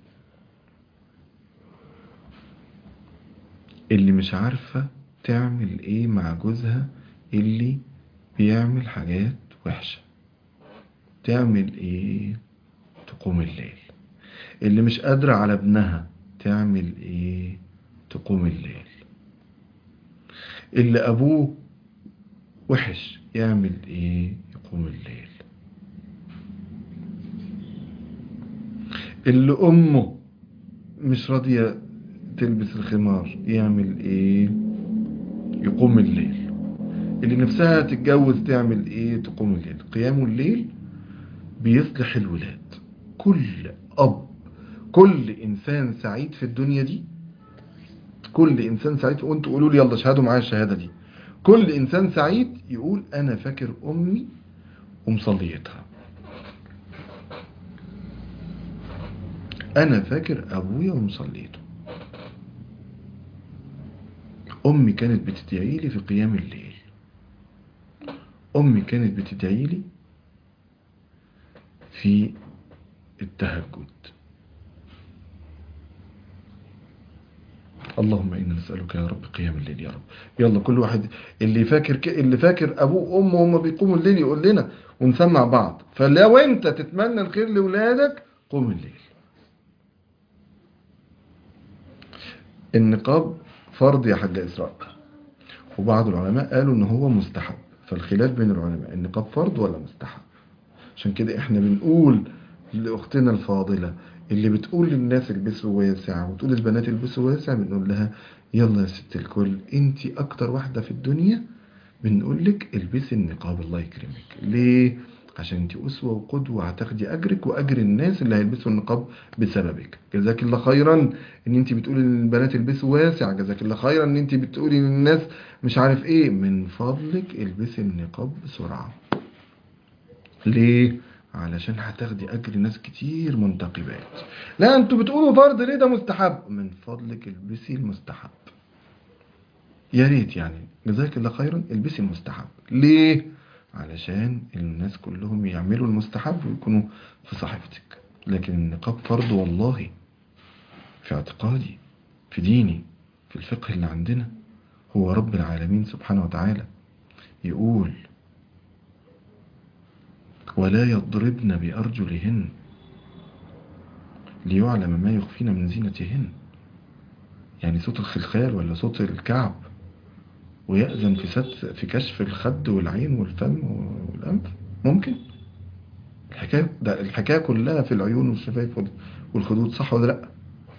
اللي مش عارفه تعمل ايه مع جوزها اللي بيعمل حاجات وحشه تعمل ايه تقوم الليل اللي مش قادرة على ابنها تعمل ايه تقوم الليل اللي ابوه وحش يعمل ايه يقوم الليل اللي امه مش راضية تلبس الخمار يعمل ايه يقوم الليل اللي نفسها تتجوز تعمل ايه تقوم الليل قيام الليل بيصلح الولاد كل أب كل إنسان سعيد في الدنيا دي كل إنسان سعيد وانتوا قولوا لي يلا شهادوا معايا الشهادة دي كل إنسان سعيد يقول أنا فاكر أمي ومصليتها أنا فاكر أبويا ومصليته أمي كانت بتدعي لي في قيام الليل أمي كانت بتدعي لي في التهجد اللهم انا نسالك يا رب قيام الليل يا رب يلا كل واحد اللي فاكر ك... اللي فاكر ابوه وامه وهم بيقوموا الليل يقول لنا ونسمع بعض فلو انت تتمنى الخير لاولادك قوم الليل النقاب فرض يا حاج اسراء وبعض العلماء قالوا ان هو مستحب فالخلاف بين العلماء النقاب فرض ولا مستحب عشان كده احنا بنقول لاختنا الفاضله اللي بتقول للناس البسوا واسع وتقول للبنات البسوا واسع بنقول لها يلا يا ست الكل انت اكتر واحده في الدنيا بنقول لك البسي النقاب الله يكرمك ليه عشان انت اسوه وقدوه هتاخدي اجرك واجر الناس اللي هيلبسوا النقاب بسببك جزاك الله خيرا ان انت بتقولي للبنات البسوا واسع جزاك الله خيرا ان انت بتقولي للناس مش عارف ايه من فضلك البسي النقاب بسرعه ليه علشان هتاخدي اجر ناس كتير منتقبات لا انتوا بتقولوا فرض ليه ده مستحب من فضلك البسي المستحب يا ريت يعني جزاك الله خيرا البسي المستحب ليه علشان الناس كلهم يعملوا المستحب ويكونوا في صحيفتك لكن النقاب فرض والله في اعتقادي في ديني في الفقه اللي عندنا هو رب العالمين سبحانه وتعالى يقول ولا يضربن بأرجلهن ليعلم ما يخفين من زينتهن يعني صوت الخلخال ولا صوت الكعب ويأذن في ست في كشف الخد والعين والفم والأنف ممكن الحكاية ده الحكاية كلها في العيون والشفايف والخدود صح ولا لا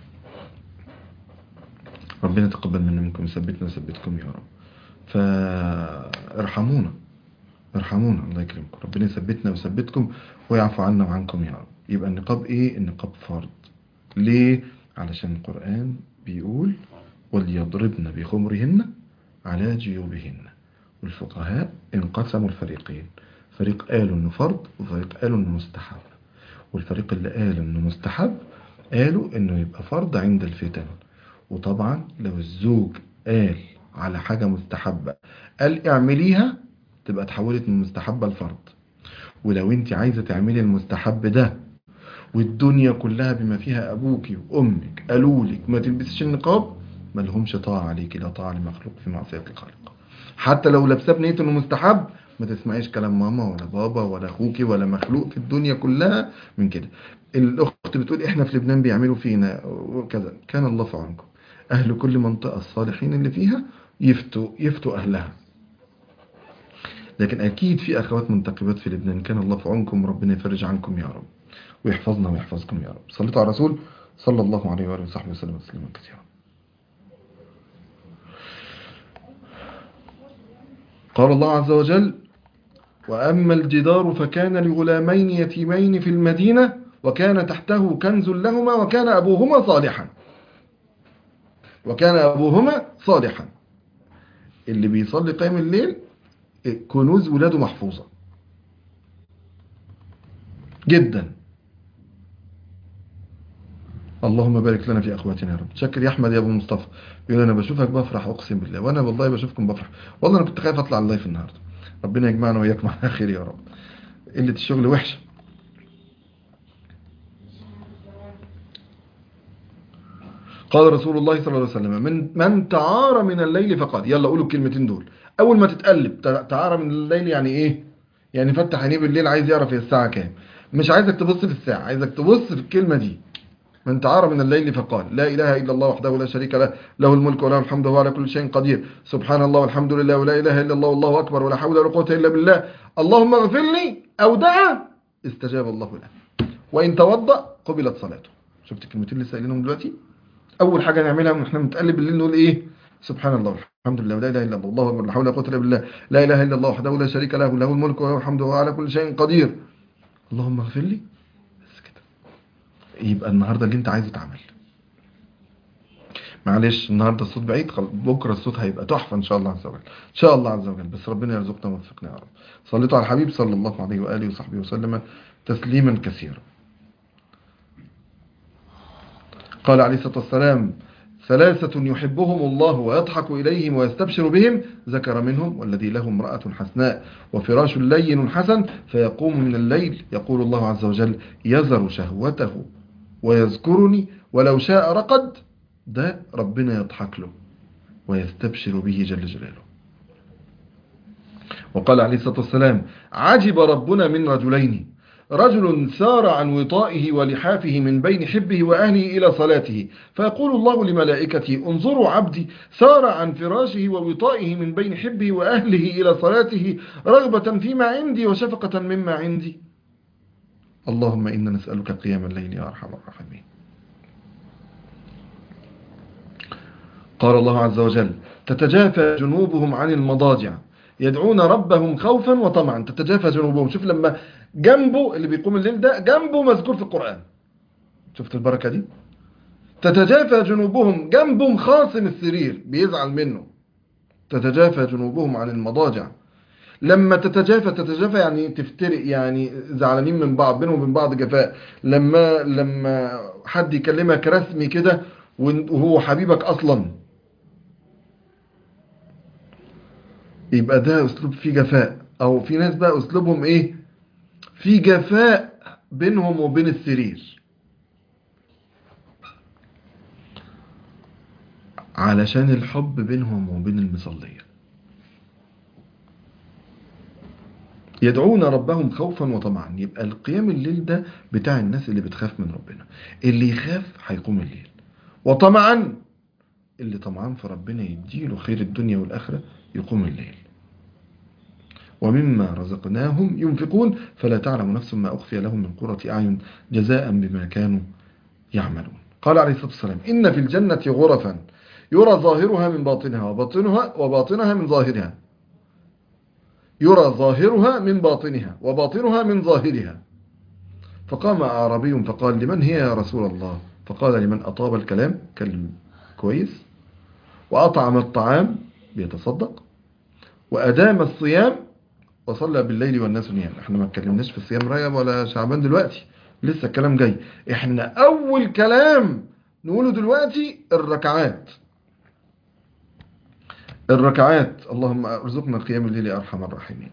ربنا يتقبل منا منكم يثبتنا ويثبتكم يا رب فارحمونا ارحمونا الله يكرمكم ربنا يثبتنا ويثبتكم ويعفو عنا وعنكم يا رب يبقى النقاب ايه النقاب فرض ليه علشان القرآن بيقول وليضربن بخمرهن على جيوبهن والفقهاء انقسموا الفريقين فريق قالوا انه فرض وفريق قالوا انه مستحب والفريق اللي قال انه مستحب قالوا انه يبقى فرض عند الفتن وطبعا لو الزوج قال على حاجة مستحبة قال اعمليها تبقى اتحولت من مستحبة لفرض ولو انت عايزة تعملي المستحب ده والدنيا كلها بما فيها ابوك وامك قالوا لك ما تلبسش النقاب ما لهمش طاعة عليك لا طاعة لمخلوق في معصية الخالق حتى لو لابساه بنية انه مستحب ما تسمعيش كلام ماما ولا بابا ولا اخوكي ولا مخلوق في الدنيا كلها من كده الاخت بتقول احنا في لبنان بيعملوا فينا وكذا كان الله في عونكم اهل كل منطقة الصالحين اللي فيها يفتوا يفتوا اهلها لكن اكيد في اخوات منتقبات في لبنان كان الله في عونكم ربنا يفرج عنكم يا رب ويحفظنا ويحفظكم يا رب صليتوا على الرسول صلى الله عليه وآله وصحبه وسلم تسليما كثيرا قال الله عز وجل وأما الجدار فكان لغلامين يتيمين في المدينة وكان تحته كنز لهما وكان أبوهما صالحا وكان أبوهما صالحا اللي بيصلي قيام الليل كنوز ولاده محفوظة جدا اللهم بارك لنا في اخواتنا يا رب شكر يا احمد يا ابو مصطفى يقول انا بشوفك بفرح اقسم بالله وانا والله بشوفكم بفرح والله انا كنت خايف اطلع اللايف النهارده ربنا يجمعنا وياكم على خير يا رب قله الشغل وحشه قال رسول الله صلى الله عليه وسلم من من تعار من الليل فقد يلا قولوا الكلمتين دول اول ما تتقلب تعار من الليل يعني ايه يعني فتح عينيه بالليل عايز يعرف هي الساعه كام مش عايزك تبص في الساعه عايزك تبص في الكلمه دي من تعار من الليل فقال لا إله إلا الله وحده لا شريك له له الملك وله الحمد وهو على كل شيء قدير سبحان الله والحمد لله ولا إله إلا الله والله أكبر ولا حول ولا قوة إلا بالله اللهم اغفر لي أو دعا استجاب الله له وإن توضأ قبلت صلاته شفت الكلمتين اللي سائلينهم دلوقتي أول حاجة نعملها واحنا بنتقلب بالليل نقول إيه سبحان الله والحمد لله ولا إله إلا الله والله أكبر لا حول ولا قوة إلا بالله لا إله إلا الله وحده لا شريك له له الملك وله الحمد وهو على كل شيء قدير اللهم اغفر لي يبقى النهاردة اللي انت عايزه تعمل معلش النهاردة الصوت بعيد بكرة الصوت هيبقى تحفة ان شاء الله عز وجل ان شاء الله عز وجل بس ربنا يرزقنا ويوفقنا يا رب صليتوا على الحبيب صلى الله عليه وآله وصحبه وسلم تسليما كثيرا قال عليه الصلاة والسلام ثلاثة يحبهم الله ويضحك إليهم ويستبشر بهم ذكر منهم والذي له امرأة حسناء وفراش لين حسن فيقوم من الليل يقول الله عز وجل يذر شهوته ويذكرني ولو شاء رقد ده ربنا يضحك له ويستبشر به جل جلاله وقال عليه الصلاة والسلام عجب ربنا من رجلين رجل سار عن وطائه ولحافه من بين حبه وأهله إلى صلاته فيقول الله لملائكته انظروا عبدي سار عن فراشه ووطائه من بين حبه وأهله إلى صلاته رغبة فيما عندي وشفقة مما عندي اللهم إنا نسألك قيام الليل يا أرحم الراحمين قال الله عز وجل تتجافى جنوبهم عن المضاجع يدعون ربهم خوفا وطمعا تتجافى جنوبهم شوف لما جنبه اللي بيقوم الليل ده جنبه مذكور في القرآن شفت البركة دي تتجافى جنوبهم جنبهم خاصم السرير بيزعل منه تتجافى جنوبهم عن المضاجع لما تتجافى تتجافى يعني تفترق يعني زعلانين من بعض بينهم وبين بعض جفاء لما لما حد يكلمك رسمي كده وهو حبيبك اصلا يبقى ده اسلوب فيه جفاء او في ناس بقى اسلوبهم ايه في جفاء بينهم وبين السرير علشان الحب بينهم وبين المصلية يدعون ربهم خوفا وطمعا يبقى القيام الليل ده بتاع الناس اللي بتخاف من ربنا اللي يخاف هيقوم الليل وطمعا اللي طمعان في ربنا يديله خير الدنيا والآخرة يقوم الليل ومما رزقناهم ينفقون فلا تعلم نفس ما أخفي لهم من قرة أعين جزاء بما كانوا يعملون قال عليه الصلاة والسلام إن في الجنة غرفا يرى ظاهرها من باطنها وباطنها وباطنها من ظاهرها يرى ظاهرها من باطنها وباطنها من ظاهرها فقام أعرابي فقال لمن هي يا رسول الله فقال لمن أطاب الكلام كلم كويس وأطعم الطعام بيتصدق وأدام الصيام وصلى بالليل والناس نيام احنا ما اتكلمناش في الصيام رجب ولا شعبان دلوقتي لسه الكلام جاي احنا اول كلام نقوله دلوقتي الركعات الركعات اللهم ارزقنا قيام الليل يا ارحم الراحمين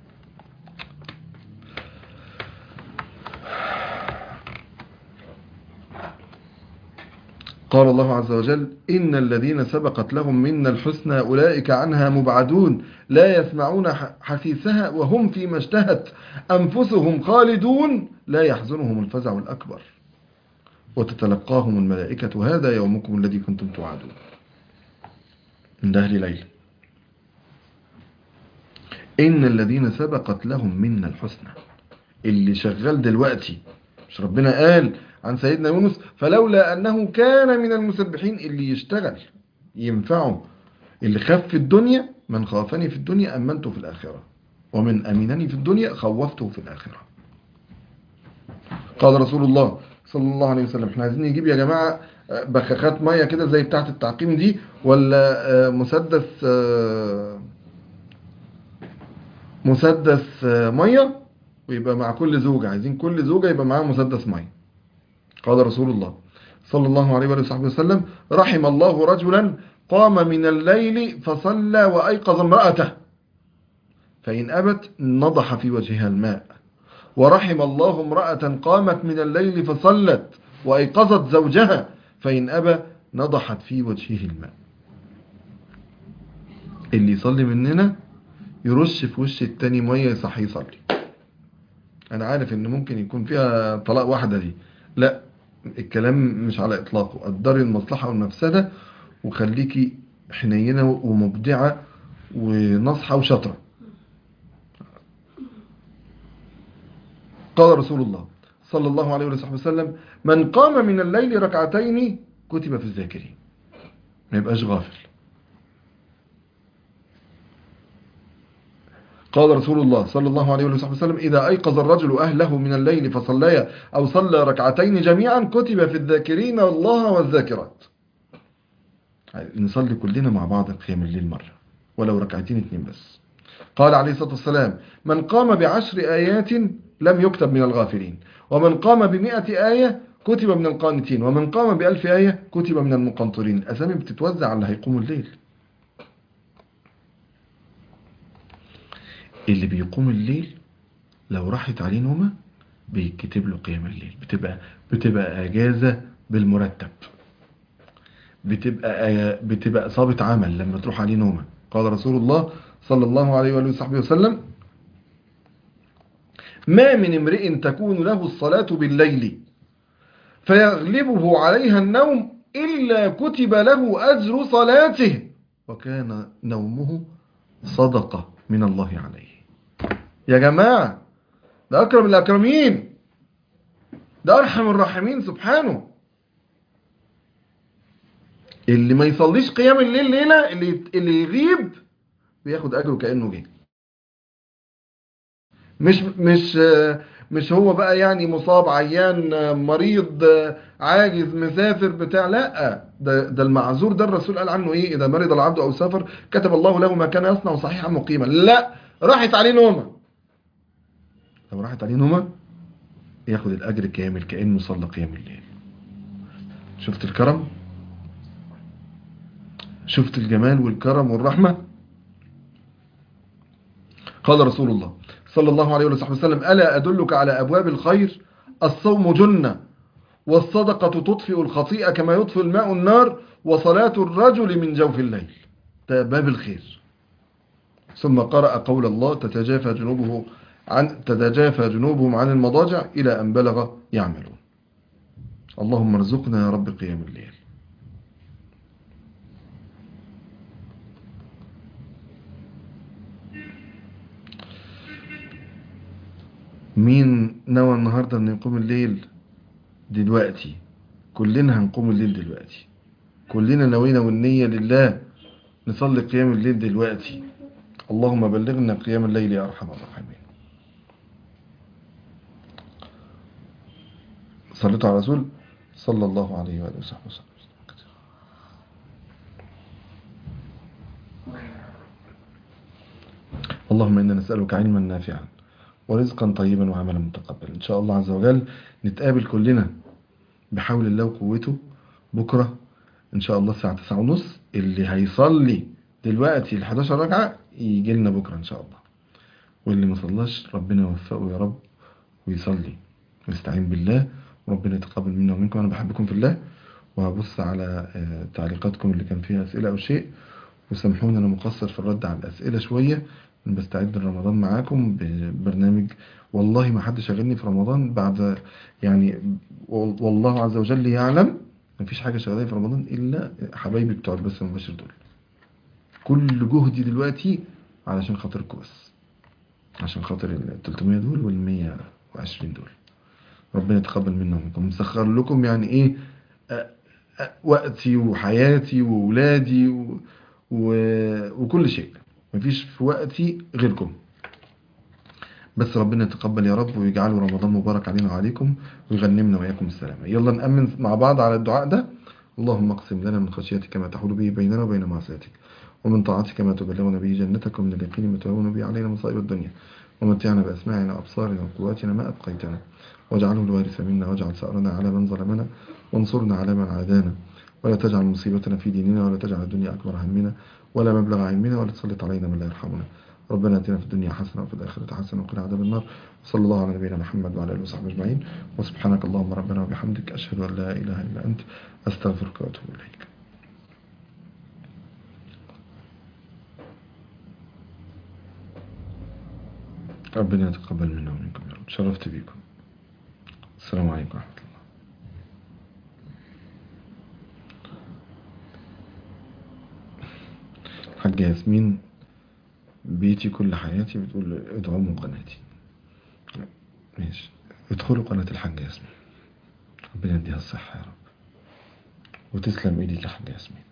قال الله عز وجل إن الذين سبقت لهم منا الحسنى أولئك عنها مبعدون لا يسمعون حسيسها وهم فيما اشتهت أنفسهم خالدون لا يحزنهم الفزع الأكبر وتتلقاهم الملائكة هذا يومكم الذي كنتم توعدون من دهر ليل إن الذين سبقت لهم منا الحسنى اللي شغال دلوقتي مش ربنا قال عن سيدنا يونس فلولا أنه كان من المسبحين اللي يشتغل ينفعه اللي خاف في الدنيا من خافني في الدنيا أمنته في الآخرة ومن أمنني في الدنيا خوفته في الآخرة قال رسول الله صلى الله عليه وسلم احنا عايزين نجيب يا جماعة بخاخات مية كده زي بتاعة التعقيم دي ولا مسدس مسدس مية ويبقى مع كل زوجة عايزين كل زوجة يبقى معاها مسدس مية قال رسول الله صلى الله عليه وآله وسلم رحم الله رجلا قام من الليل فصلى وأيقظ امرأته فإن أبت نضح في وجهها الماء ورحم الله امرأة قامت من الليل فصلت وأيقظت زوجها فإن أبى نضحت في وجهه الماء اللي يصلي مننا يرش في وش التاني مية يصحي يصلي أنا عارف إن ممكن يكون فيها طلاق واحدة دي لا الكلام مش على إطلاقه قدري المصلحة والمفسدة وخليكي حنينة ومبدعة ونصحة وشطرة قال رسول الله صلى الله عليه وسلم من قام من الليل ركعتين كتب في الذاكرين ما يبقاش غافل قال رسول الله صلى الله عليه وسلم إذا أيقظ الرجل أهله من الليل فصليا أو صلى ركعتين جميعا كتب في الذاكرين الله والذاكرات نصلي كلنا مع بعض قيام الليل مرة ولو ركعتين اتنين بس قال عليه الصلاة والسلام من قام بعشر آيات لم يكتب من الغافلين ومن قام بمئة آية كتب من القانتين ومن قام بألف آية كتب من المقنطرين الأسامي بتتوزع على اللي هيقوموا الليل اللي بيقوم الليل لو راحت عليه نومه بيكتب له قيام الليل بتبقى بتبقى اجازه بالمرتب بتبقى بتبقى اصابه عمل لما تروح عليه نومه قال رسول الله صلى الله عليه واله وصحبه وسلم ما من امرئ تكون له الصلاه بالليل فيغلبه عليها النوم الا كتب له اجر صلاته وكان نومه صدقه من الله عليه يا جماعة ده أكرم الأكرمين ده أرحم الراحمين سبحانه اللي ما يصليش قيام الليل ليلة اللي اللي يغيب بياخد أجره كأنه جه مش مش مش هو بقى يعني مصاب عيان مريض عاجز مسافر بتاع لا ده ده المعذور ده الرسول قال عنه ايه اذا مرض العبد او سافر كتب الله له ما كان يصنع صحيحا مقيما لا راحت عليه نومه لو راحت عليه نومه ياخد الاجر كامل كانه صلى قيام الليل شفت الكرم شفت الجمال والكرم والرحمه قال رسول الله صلى الله عليه وصحبه وسلم ألا أدلك على أبواب الخير الصوم جنة والصدقة تطفئ الخطيئة كما يطفئ الماء النار وصلاة الرجل من جوف الليل ده باب الخير ثم قرأ قول الله تتجافى جنوبه عن تتجافى جنوبهم عن المضاجع إلى أن بلغ يعملون اللهم ارزقنا يا رب قيام الليل مين نوى النهاردة ان يقوم الليل دلوقتي كلنا هنقوم الليل دلوقتي كلنا نوينا والنية لله نصلي قيام الليل دلوقتي اللهم بلغنا قيام الليل يا أرحم الراحمين صليتوا على رسول صلى الله عليه وآله وصحبه وسلم اللهم إنا نسألك علما نافعا ورزقا طيبا وعملا متقبلا إن شاء الله عز وجل نتقابل كلنا بحول الله وقوته بكرة إن شاء الله الساعة 9 ونص اللي هيصلي دلوقتي ال 11 ركعة يجي لنا بكرة إن شاء الله واللي ما صلاش ربنا يوفقه يا رب ويصلي ويستعين بالله وربنا يتقبل منا ومنكم أنا بحبكم في الله وهبص على تعليقاتكم اللي كان فيها أسئلة أو شيء وسامحوني أنا مقصر في الرد على الأسئلة شوية بستعد لرمضان معاكم ببرنامج والله ما حد شغلني في رمضان بعد يعني والله عز وجل يعلم ما فيش حاجة شغلاني في رمضان إلا حبايبي بتوع البث المباشر دول كل جهدي دلوقتي علشان خاطركم بس عشان خاطر ال 300 دول وال 120 دول ربنا يتقبل منا ومنكم مسخر لكم يعني ايه أ أ وقتي وحياتي وولادي و... و... وكل شيء مفيش في وقتي غيركم بس ربنا يتقبل يا رب ويجعله رمضان مبارك علينا وعليكم ويغنمنا وإياكم السلامة يلا نأمن مع بعض على الدعاء ده اللهم اقسم لنا من خشيتك ما تحول به بيننا وبين معصيتك ومن طاعتك ما تبلغنا به جنتك ومن اليقين ما تهون به علينا مصائب الدنيا ومتعنا بأسماعنا وأبصارنا وقواتنا ما أبقيتنا واجعله الوارث منا واجعل ثأرنا على من ظلمنا وانصرنا على من عادانا ولا تجعل مصيبتنا في ديننا ولا تجعل الدنيا أكبر همنا ولا مبلغ علمنا ولا تسلط علينا من لا يرحمنا ربنا اتنا في الدنيا حسنة وفي الآخرة حسنة وقنا عذاب النار صلى الله على نبينا محمد وعلى آله وصحبه أجمعين وسبحانك اللهم ربنا وبحمدك أشهد أن لا إله إلا أنت أستغفرك وأتوب إليك ربنا يتقبل منا ومنكم يا رب شرفت بيكم السلام عليكم ورحمة الله حاجة ياسمين بيتي كل حياتي بتقول ادعموا قناتي ماشي ادخلوا قناة الحاجة ياسمين ربنا يديها الصحة يا رب وتسلم ايديك يا حاجة ياسمين